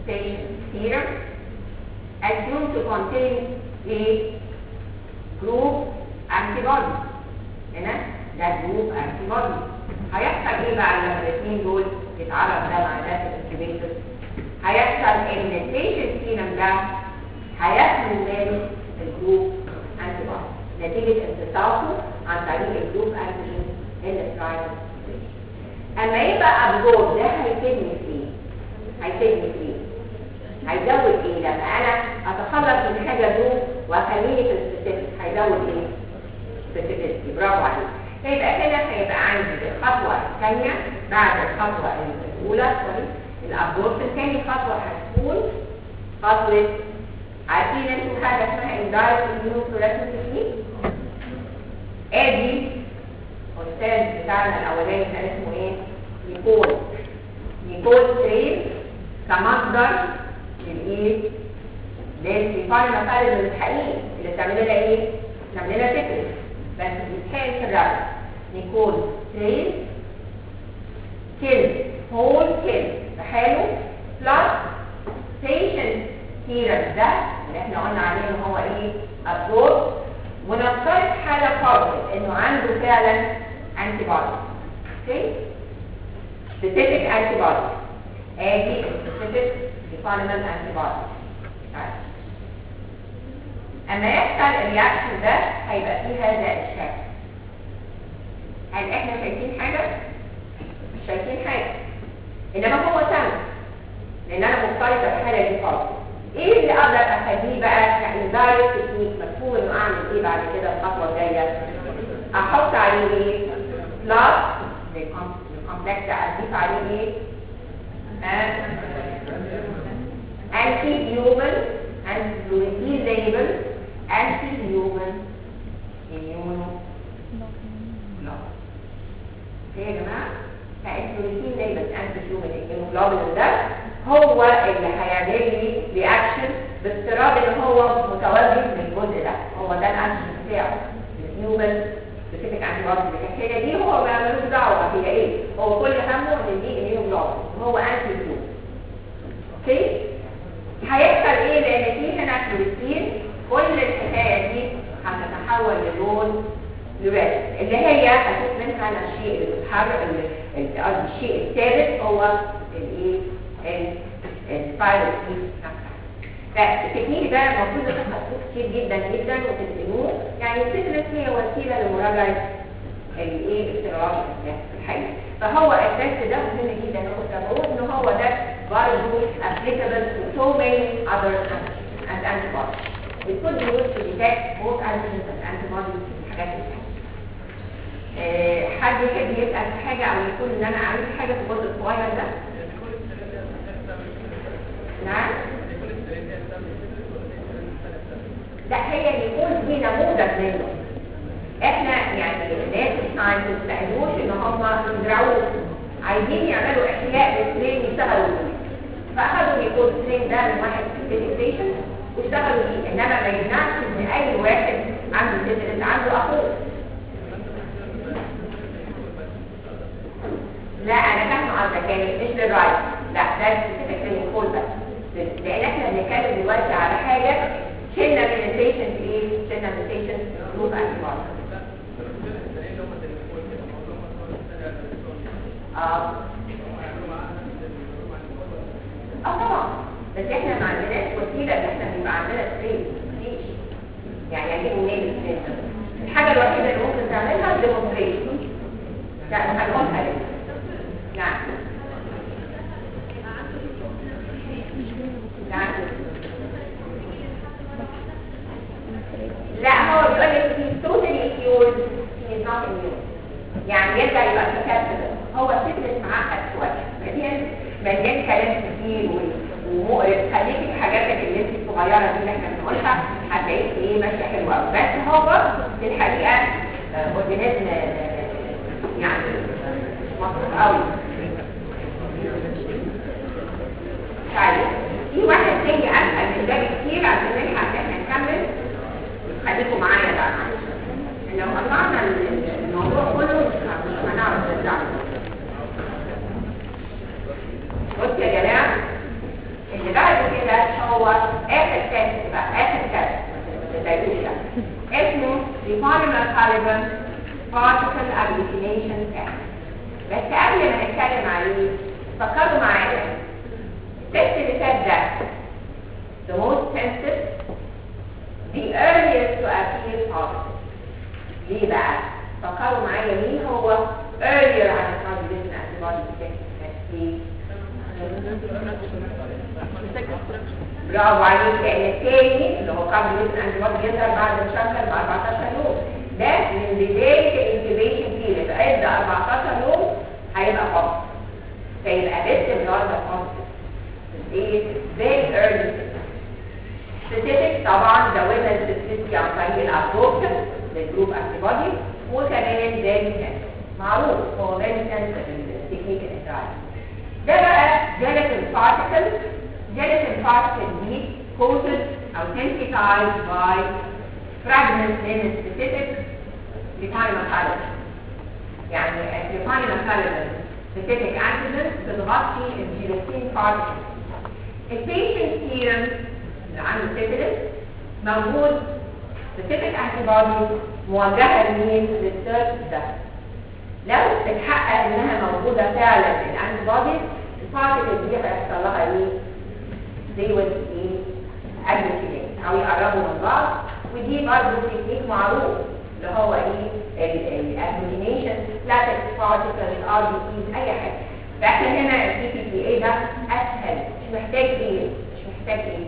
station serum assumed to contain a group antibody هنا ده جروب antibody هيحصل ايه بقى لما الاثنين دول يتعرض ده مع ده في الانكيبيتور هيحصل ان البيشنت سيرم ده هيخلو من الجروب antibody نتيجة امتصاصه عن طريق الجروب antigen in the primary اما يبقى ابزورب ده هيفيدني في ايه؟ هيفيدني في ايه؟ هيزود ايه لما انا اتخلص من حاجه دول واخليني في السبيسيفيك هيزود ايه؟ سبيسيفيكتي برافو عليك فيبقى كده هيبقى عندي الخطوه الثانيه بعد الخطوه الاولى سوري الابزوربشن ثاني خطوه هتكون خطوه عارفين انتوا حاجه اسمها اندايركت اميون فلوريسنس ادي الاستاذ بتاعنا الاولاني كان اسمه ايه نيكول نيكول تريد كمصدر للايه للريفاين ماتيريال الحقيقي اللي بتعمل لنا ايه بتعمل لنا فكره بس بيتحال في الربط نيكول تريد كيل هول كيل بحاله بلس بيشنت سيرم ده اللي احنا قلنا عليه ان هو ايه ابزورب ونفترض حالة فرض انه عنده فعلا انتي بودي اوكي specific antibody ادي specific definable antibody اما يحصل الرياكشن ده هيبقى فيه هذا الشكل هل احنا شايفين حاجة؟ مش شايفين حاجة انما هو سمك لان انا مفترضة الحالة دي فرض ايه اللي اقدر اخليه بقى كاندايركت تكنيك مفهوم انه اعمل ايه بعد كده الخطوه الجايه احط عليه ايه بلس الكومبلكس اضيف عليه ايه انتي هيومن انتي فلوريتين ليبل انتي هيومن اميونو اوكي يا جماعه فالفلوريتين ليبل انتي هيومن اميونو ده هو اللي هيعمل لي رياكشن بافتراض ان هو متوجه للجزء ده هو ده الاكشن بتاعه الهيومن سبيسيفيك انتي بودي هي دي هو ما ملوش دعوه هي ايه هو كل همه ان دي اميونوجلوبين هو انتي هيومن اوكي هيحصل ايه لان في هنا فلوريتين كل الحكايه دي هتتحول للون لريد اللي هي هشوف منها الشيء اللي بيتحرك قصدي الشيء الثابت هو الايه السبايرال كيس نفسها فالتكنيك ده المفروض تخصصوه كتير جدا جدا وتدرسوه يعني الفكرة هي وسيلة لمراجعة الايه الافتراض الحقيقي فهو التست ده مهم جدا نقول ان هو ده برضه applicable to so many other antigens and antibodies. It could be used to detect both antigens and antibodies في الحاجات دي. أه حد يحب يسأل في حاجة أو يقول إن أنا عملت حاجة في الجزء الصغير ده؟ نعم لا هي يكون في نموذج منه احنا يعني الناس الساينس ما قالوش ان هم يزرعوه عايزين يعملوا احياء لاثنين يشتغلوا بيه فاخدوا يكون اثنين ده من واحد سيتيزيشن واشتغلوا بيه انما ما يمنعش ان اي واحد عنده سيتيزيشن عنده اخوه لا انا فاهمه قصدك يعني مش للرايت لا ده سبيسيفيك للكول بس لان احنا بنتكلم دلوقتي على حاجه شلنا من البيشنت ايه شلنا من البيشنت جروب انتي اه اه طبعا بس احنا ما عندناش وسيله ان احنا يبقى عندنا ستريس مفيش يعني اجيب منين الستريس الحاجه الوحيده اللي ممكن تعملها ديمونستريشن لا هنقولها ليه نعم نعم لا هو بيقول لك he's totally cured he is not immune يعني يرجع يبقى susceptible هو فكرة معقد شوية مليان مليان كلام كتير ومقرف خليكي في حاجاتك اللي انت الصغيرة دي اللي احنا بنقولها هتلاقيك ايه ماشية حلوة قوي بس هو في الحقيقة اورجانيزم يعني مش مطلوب قوي طيب في واحد تاني اسهل من ده بكتير عشان نلحق ان احنا نكمل خليكم معايا بقى معلش لو قطعنا الموضوع كله مش هنعرف نرجع بص يا جماعه اللي غالبا particle agglutination test بس قبل ما نتكلم عليه فكروا معايا التست اللي فات ده the most sensitive the earliest to appear positive ليه بقى؟ فكروا معايا مين هو earlier عن الكارديوليزم antibody test برافو عليك لان الثاني اللي هو كارديوليزم antibody يظهر بعد الشهر ب 14 يوم ده من بدايه الانكيبيشن بيريد ادى 14 يوم هيبقى positive فيبقى this النهارده positive ايه very early specific طبعا زودنا السبيسيفيتي عن طريق الابروبشن للجروب انتي بودي وكمان very sensitive معروف هو very sensitive التكنيك الاسرائيلي ده بقى gelatin particles gelatin particles دي coated او sensitized by fragments من specific لتايما collagen يعني لتايما collagen specific antigens بتغطي الجيلاتين particles البيشنت سيرم اللي عنده سيفيلس موجود specific antibodies موجهة لمين للسيرش ده لو اتحقق انها موجودة فعلا الانتي بوديز البارتكلز دي هيحصل لها ايه؟ زي ويل ايه؟ اجلوتينيت او يقربوا من بعض ودي برضه تكنيك معروف اللي هو ايه؟ الاجلوتينيشن لاتكس بارتكلز ار بي سيز اي حاجة فاحنا هنا السي بي بي اي ده اسهل مش محتاج ايه؟ مش محتاج ايه؟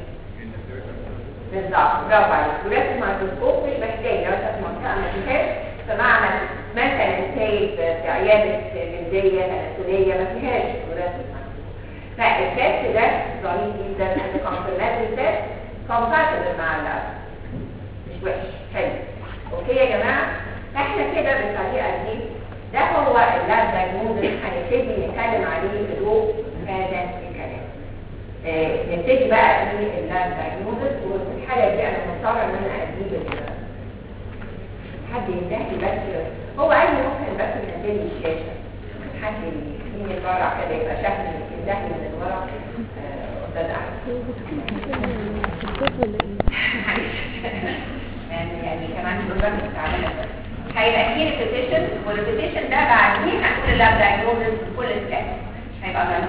بالظبط برافو عليك ورسم الميكروسكوب مش محتاج لو انت في منطقه ما فيهاش في معمل مثلا سايب في عياده جلديه تناسليه ما فيهاش ورسم فالتست ده ظريف جدا الكومبلمنتري تيست كومباتبل مع اللاب مش وحش حلو اوكي يا جماعه احنا كده بالطريقه دي ده هو اللاب دايجنوزس هنبتدي نتكلم عليه بضوء هذا الكلام آه، نبتدي بقى في اللاب دايجنوزس وفي الحاله دي انا مضطره ان انا اجيب ال- حد ينتهي بس هو قال لي ممكن بس ينزل لي الشاشه حد يجيني الورق كده يبقى شكل ينتهي من الورق آه، استاذ احمد يعني يعني كمان بروجرام تعبانه هيبقى فيه ريبيتيشن والريبيتيشن ده بعدين هنقول اللاب دايجنوزس بكل ستيب هيبقى غلط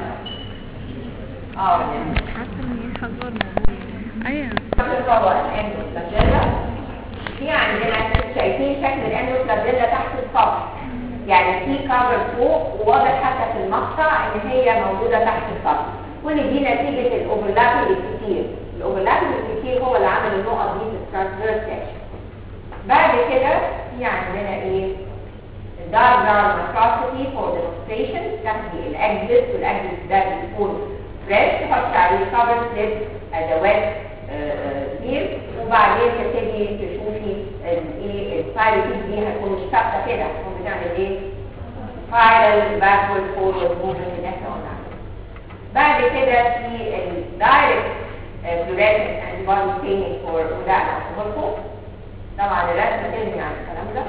اه يعني حاسه ان هي حجر ايوه الطبق الاندوفلاجيلا في عندنا شايفين شكل الاندوفلاجيلا تحت السطح يعني في كفر فوق وواضح حتى في المقطع ان هي موجوده تحت السطح كل دي نتيجه الاوفرلابنج الكتير الاوفرلابنج الكتير هو اللي عمل النقط دي في الترانسفيرس سكشن بعد كده في عندنا ايه الدايجرام مايكروسكوبي فور ديمونستريشن تاخدي الاكزيت والاكزيت ده بيكون فريش تحط عليه كفر سليب ادوات كتير وبعدين تبتدي تشوفي الايه الفايل دي هتكون مش ثابته كده هتكون بتعمل ايه فايل باكورد فورورد موفمنت اللي احنا قلنا عليه. بعد كده في الدايركت فلوريسنت اند بودي ستيننج فور وده انا هقول طبعا الرسمه ترمي عن الكلام ده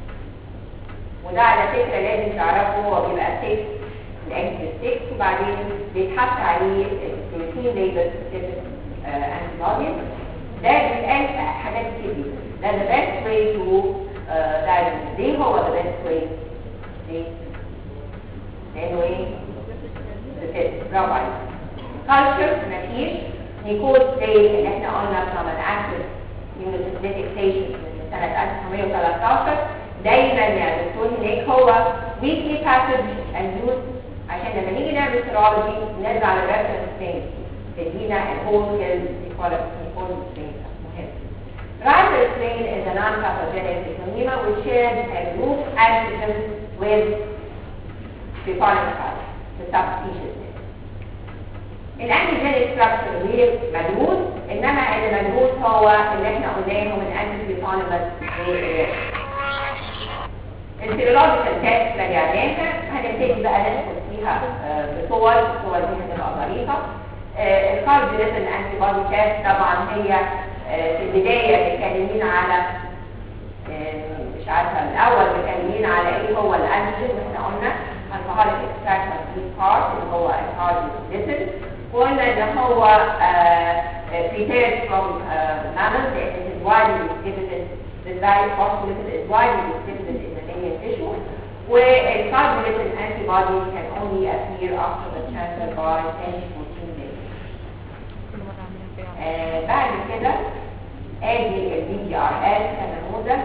وده على فكره لازم تعرفه هو بيبقى 6 الاكس 6 وبعدين بيتحط عليه البروتين ليبل سبيسيفيك انتي بوديز ده بيتقال في حاجات كتير جدا ده the best way to uh, diagnose ليه هو the best way؟ ليه؟ لانه ايه؟ بتست برافو عليك كالتشر مفيش نيكوز ستيت اللي احنا قلنا from an active immunosynthetic patient من سنة 1913 دايما يا دكتور هناك هو weekly passage and use عشان لما نيجي نعمل سيرولوجي نرجع للريفرنس تاني تدينا الهول كيل نيكولاس نيكول ستين مهم Riser strain is a non-pathogenic leukemia which shares a group antigen with Preponic the subspecies. الانتيجينيك ستراكشر غير مدروس انما اللي مدروس هو اللي احنا قلناه من انتي بيفونيمس السيرولوجيكال تيست راجعناها هنبتدي بقى ندخل فيها آه، بصور الصور دي هتبقى ظريفه الكارديوليزم انتي بودي تيست طبعا هي آه، في البدايه متكلمين على آه، مش عارفه الاول متكلمين على ايه هو الانتيجين واحنا قلنا alcoholic extract of this part اللي هو الكارديوليزم وقلنا ان هو آه، آه، prepared from uh, mammals and it is widely distributed بالفعل phospholipid is widely distributed in the mammalian tissue والcarbonated antibodies can only appear after the transfer by 10 to 14 days. آه بعد كده ادي البي دي ار اس كنموذج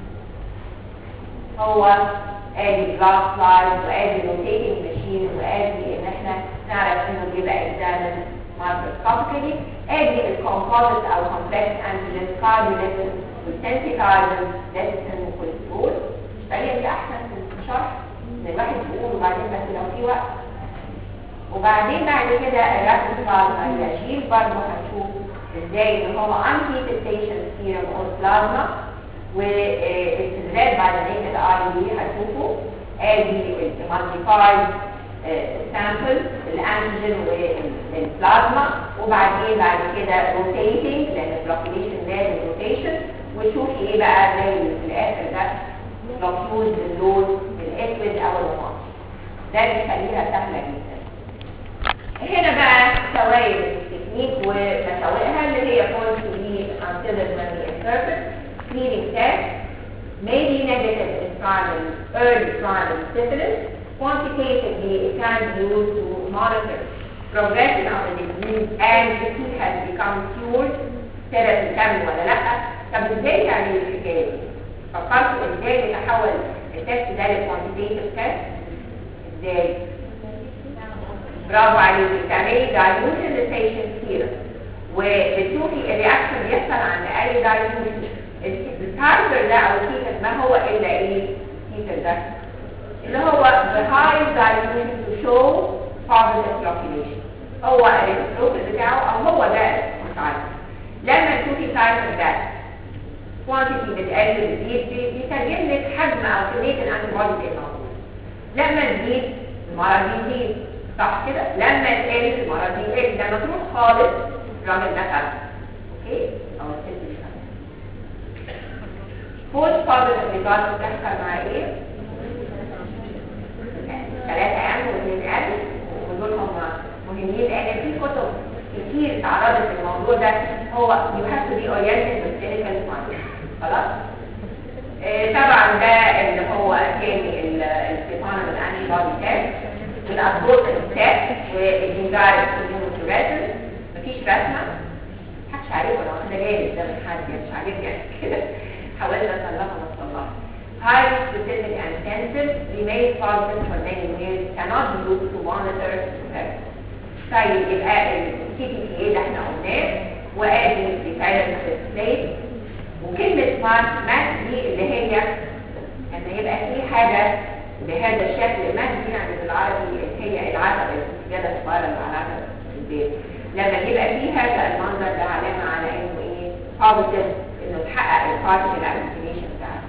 هو ادي بلاك سلايد وادي روتيتنج ماشين وادي ان احنا نعرف انه بيبقى examined microscopically ادي الكومبوزيت او complex antigens carbonated والسنسيتايزرز ليستن وكوليسترول فهي دي احسن في الشرح ان الواحد يقول وبعدين بس لو في وقت وبعدين بعد كده الرابid plasma يشيل برضه هنشوف ازاي ان هو unheated patient serum or plasma واستدلال بعد naked eye دي هتشوفه ادي المالتيفايد سامبل الانتيجين والبلازما وبعدين بعد كده روتيتنج لان البلوكيشن لازم روتيشن وتشوفي ايه بقى زي في الاخر ده بلوكيوز باللون الاسود او الرمادي ده بيخليها سهله جدا هنا بقى سوائل التكنيك ومساوئها اللي هي point to be considered when we interpret cleaning test may be negative in primary, early primary syphilis. Quantitatively, it can be used to monitor progression of the disease and if it has become cured, therapy كامل ولا لا. طب ازاي تعمل الحكايه دي؟ فكرتوا ازاي يتحول التست ده لكوانتيتيف تيست؟ ازاي؟ برافو عليك بتعملي دايلوشن للبيشنت سيرم وبتشوفي الرياكشن بيحصل عند اي دايلوشن التايزر ده او الكيتر ما هو الا ايه الكيتر ده اللي هو the high dilution to show positive flocculation هو البروفيل بتاعه او هو ده التايزر لما تشوفي التايزر ده quantity بتقل بتزيد بيترجم لك حجم او كميه الانتي بوديز الموجوده لما تزيد المرض يزيد صح كده لما تقل المرض يقل لما تروح خالص الراجل ده خف اوكي او الست مش خف فوز positive results بتحصل مع ايه؟ ثلاثة ام واثنين ام ودول هم مهمين لان في كتب كتير تعرضت للموضوع ده هو you have to be oriented with clinical findings خلاص؟ آه طبعا ده اللي هو تاني الستيفانا بالانتي بودي تيست والابروت تيست والجنجاري والجنجاري مفيش رسمه محدش عارفه لو انا جاهز ده من حد مش عاجبني يعني كده حاولت اصلحها ما اصلحها highly specific and sensitive remain positive for many years cannot be used to monitor effects طيب يبقى السي تي تي اي اللي احنا قلناه وادي ريتايرمنت ديسبلاي وكلمه سمارت مات دي اللي هي لما يبقى في حاجه بهذا الشكل مات دي يعني بالعربي اللي هي العتبه السجاده الصغيره اللي على العتبه في البيت لما يبقى في هذا المنظر ده علامه على انه ايه بوزيتيف انه اتحقق البارتيكل انفلاميشن بتاعته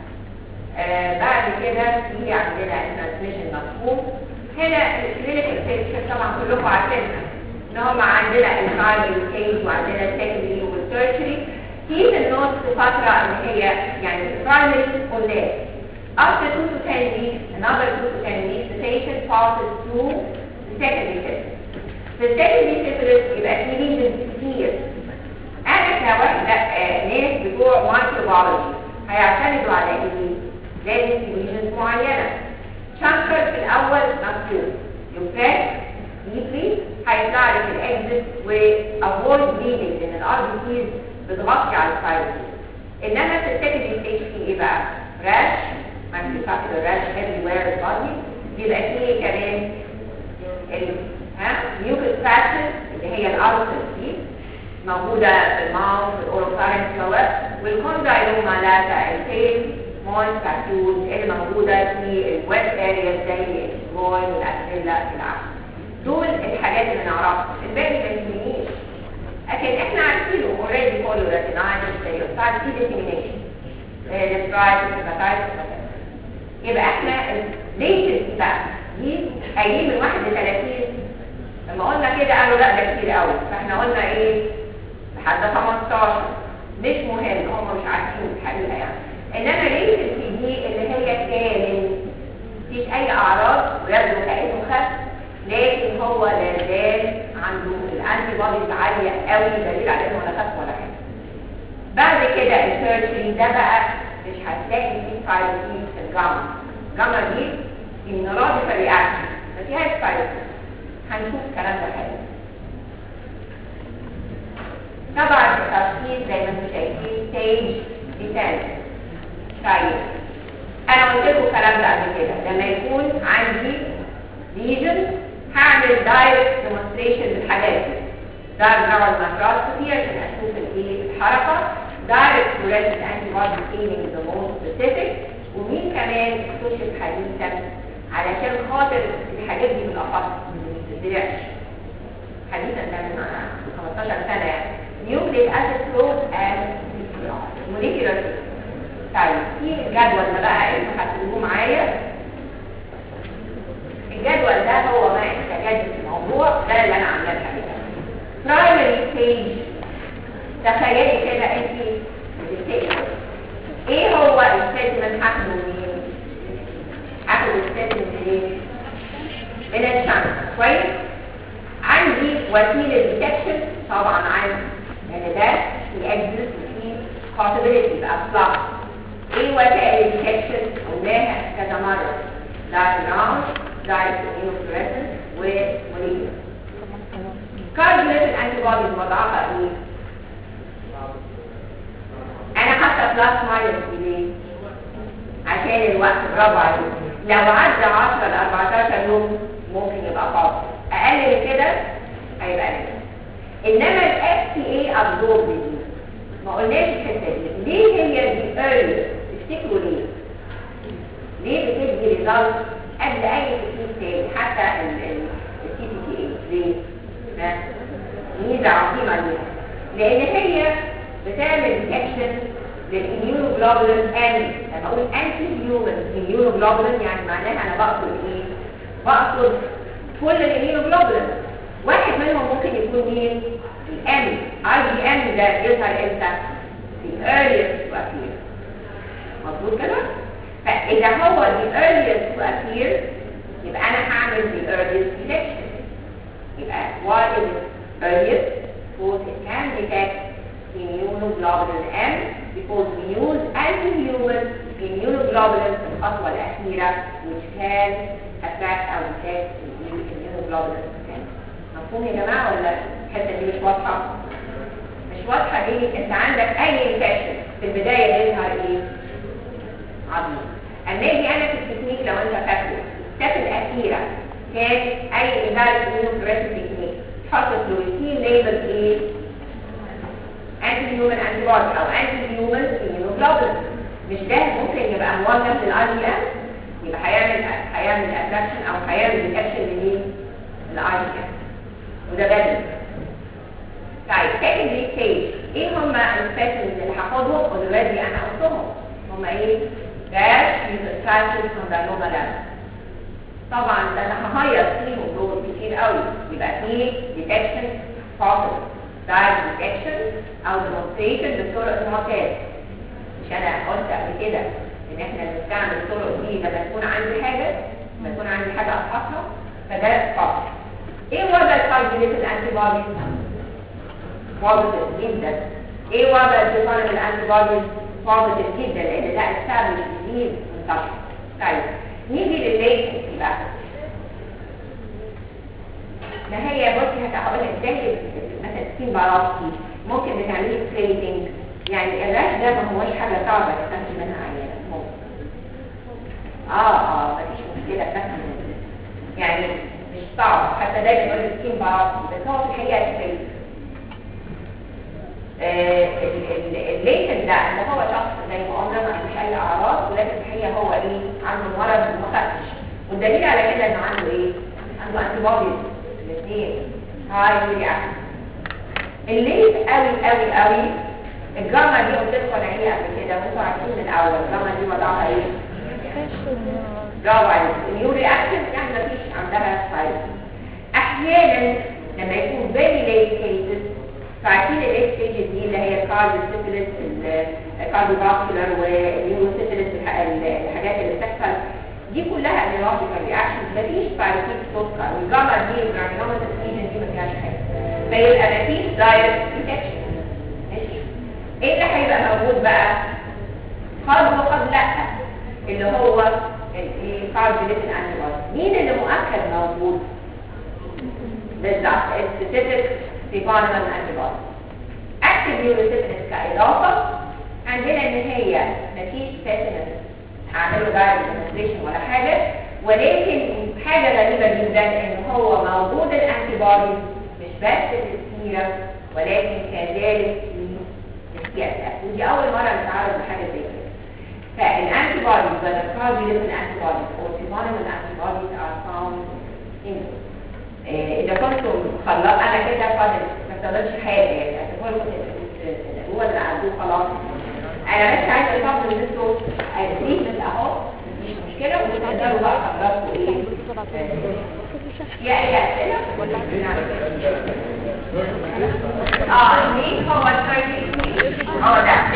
آه بعد كده في عندنا الترانسميشن مفهوم هنا الكلينيكال بيكتشر طبعا كلكم عارفينها ان هم عندنا البرايمري ستيج وعندنا السكندري والتيرشري في في النص فتره اللي هي يعني البرايمري قلنا after 2 to 10 weeks another 2 to 10 weeks the patient passes through the secondary symptoms في السكندري syphilis يبقى في ليجنز كتير انا كواحده آه ناس بتوع مايكروبيولوجي هيعتمدوا على ايه؟ لازم في ليجنز معينه شانكر في الاول مكتوب يبريس ديبلي هيطلع لك الاكزت وافويد بليدنج لان الار بي سيز بتغطي على الفايروس انما في السكندري ستيج في ايه بقى؟ راش مكتوب كده راش افري وير بادي بيبقى فيه كمان ال ها ميوكس فاسل اللي هي الارسل دي موجوده في الماوث في الاوروفارنكس والكوندايلوما لاتا الفيل مول كاتيوز اللي موجوده في الويب اريا زي الجوين والاسئله العقل دول الحاجات اللي نعرفها الباقي ما يهمنيش لكن احنا عارفينه اوريدي كله ريتينايتس ستيريوتايب في ديفينيشن ديسترايتس هيباتايتس يبقى احنا ليه بقى دي قايلين من 1 ل 30 لما قلنا كده قالوا لا ده كتير قوي فاحنا قلنا ايه لحد 15 مش مهم هم مش عارفين الحقيقه يعني انما ليه السي دي اللي هي كامل مفيش اي اعراض ويبدو كانه خف لكن هو لا زال عنده الانتي بوديز عاليه قوي دليل على انه ولا خف ولا حاجه بعد كده السيرجري ده بقى مش هتلاقي فيه سايتوكين في الجاما الجاما دي immunological reaction ما فيهاش سايتوكين هنشوف الكلام ده حلو طبعا التشخيص زي ما انتم شايفين ستيج ديتنس طيب انا قلت لكم الكلام ده قبل كده لما يكون عندي ليجن هعمل دايركت ديمونستريشن للحاجات دي دايركت نوع المايكروسكوبي عشان اشوف الايه الحركه دايركت فلوريسنت انتي بودي سكريننج ذا موست سبيسيفيك ومين كمان اكتشف حديثا علشان خاطر الحاجات دي بالاخص ما بتتزرعش حديثا ده من 15 سنه يعني نيوكليك اسيد فلوز اند موليكيولار طيب في الجدول ده بقى انتوا هتكتبوه معايا الجدول ده هو ما استجد في الموضوع ده اللي انا عاملاه الحقيقه برايمري ستيج تخيلي كده انت بتكتبي ايه هو الستيتمنت هاخده منين؟ هاخد الستيتمنت منين؟ من الشمس كويس؟ عندي وسيله ديتكشن طبعا عندي يعني ده في اكزيست وفي possibility يبقى بلس ايه وسائل الديتكشن قلناها كذا مره diagram direct immunofluorescence وموليكيولر كارديوليتد انتي بوديز وضعها ايه؟ انا حاطه بلس ماينس ليه؟ عشان الوقت برافو عليك لو عدى 10 ل 14 يوم ممكن يبقى فاضي اقل من كده هيبقى نجم انما الاف تي اي ابزورب دي ما قلناش الحته دي ليه هي دي ايرلي تفتكروا ليه؟ ليه بتدي ريزلت قبل اي تكنيك تاني حتى السي بي تي اي ليه؟ ها؟ ميزه عظيمه ليها لان هي بتعمل ديتكشن للاميونوجلوبولين ان لما اقول انتي هيومن اميونوجلوبولين يعني معناها انا بقصد ايه؟ بقصد كل الاميونوجلوبولين واحد منهم ممكن يكون مين؟ الام اي جي ام ده يظهر امتى؟ في earliest to appear مظبوط كده؟ فإذا هو the earliest to appear يبقى أنا هعمل the earliest detection يبقى why is it earliest? Because it can detect immunoglobulin M because we use anti-human immunoglobulin في الخطوة الأخيرة which can affect or detect the immunoglobulin M مفهوم يا جماعة ولا الحتة دي مش واضحة؟ مش واضحة ليه؟ أنت عندك أي انفكشن في البداية بيظهر إيه؟ عظيم اما اجي انا في التكنيك لو انت فاكره الستep الاخيره كان اي اداره immunofluorescence تكنيك تحط فلوريسين ليبل ايه انتي هيومن انتي بودي او انتي هيومن immunoglobulin مش ده ممكن يبقى موظف للاي جي ام يبقى هيعمل هيعمل اتراكشن او هيعمل ديتكشن لمين للاي جي ام وده بدري طيب secondary stage ايه هم السبيشالز اللي هاخدهم اوريدي انا قلتهم هم ايه dash lymphocytes from the normal طبعا ده انا هغير فيهم دول كتير قوي يبقى فيه detection possible direct detection او demonstration بالطرق المعتاده مش انا قلت قبل كده ان احنا بنستعمل الطرق دي لما تكون عندي حاجه لما يكون عندي حاجه افحصها فده possible ايه وضع الكارديوليتد انتي بوديز بوزيتيف جدا ايه وضع الديفاينل الانتي بوديز بوزيتيف جدا لان ده استابلش ديزيز منتشر طيب نيجي للليتنسي بقى ما هي بصي هتقول لك ازاي مثلا سكين بايوبسي ممكن بتعملي سكريتنج يعني الراش ده ما هوش حاجه صعبه تستخدم منها عيانه ممكن اه اه مفيش مشكله تستخدم يعني مش صعب حتى دايما يقول لك سكين بايوبسي بس هو في الحقيقه سكريتنج الليتن ده اللي هو شخص زي ما قلنا ما عندوش اي اعراض ولكن الحقيقه هو ايه عنده مرض ما خدش والدليل على كده انه عنده ايه عنده انتي بوديز الاثنين هاي رياكشن الليت قوي قوي قوي الجاما دي قلت لكم انا ايه قبل كده وانتوا عارفين من الاول الجاما دي وضعها ايه برافو عليك النيو رياكشن يعني مفيش عندها سايد احيانا لما يكون فيري ليت كيسز فعارفين الاكس ستيجز دي اللي هي الكارديو سيفيلس الكارديو فاسكولار والنيورو سيفيلس الحاجات اللي بتحصل دي كلها انيولوجيكال رياكشنز مفيش باراسيت سكر والجاما دي والجرانيوما سيجن دي ما فيهاش حاجه فيبقى مفيش دايركت ديتكشن ماشي ايه اللي هيبقى موجود بقى قد وقد لا اللي هو الكاربوليتين انتي مين اللي مؤكد موجود بالظبط السبيسيفيك سيبانال انتي اكتف نيوروسيبنس كاضافه عندنا ان هي مفيش تاتنس هعمله دايركت ديمونستريشن ولا حاجه ولكن حاجه غريبه جدا ان هو موجود الانتي بوديز مش بس في السيرم ولكن كذلك في السياسه ودي اول مره نتعرض لحاجه زي كده فالانتي بوديز ولا الكاربوليتين انتي بوديز او سيبانال انتي بوديز ار فاوند ان إيه، اذا كنتم خلاص انا كده فاضل ما فضلش حاجه يعني اعتبروا هو اللي عندوه خلاص انا بس عايزه افضل ان انتوا عايزين بس اهو مفيش مشكله وتقدروا بقى حضراتكم ايه يا ايه اسئله ولا اه مين هو الكويس اه ده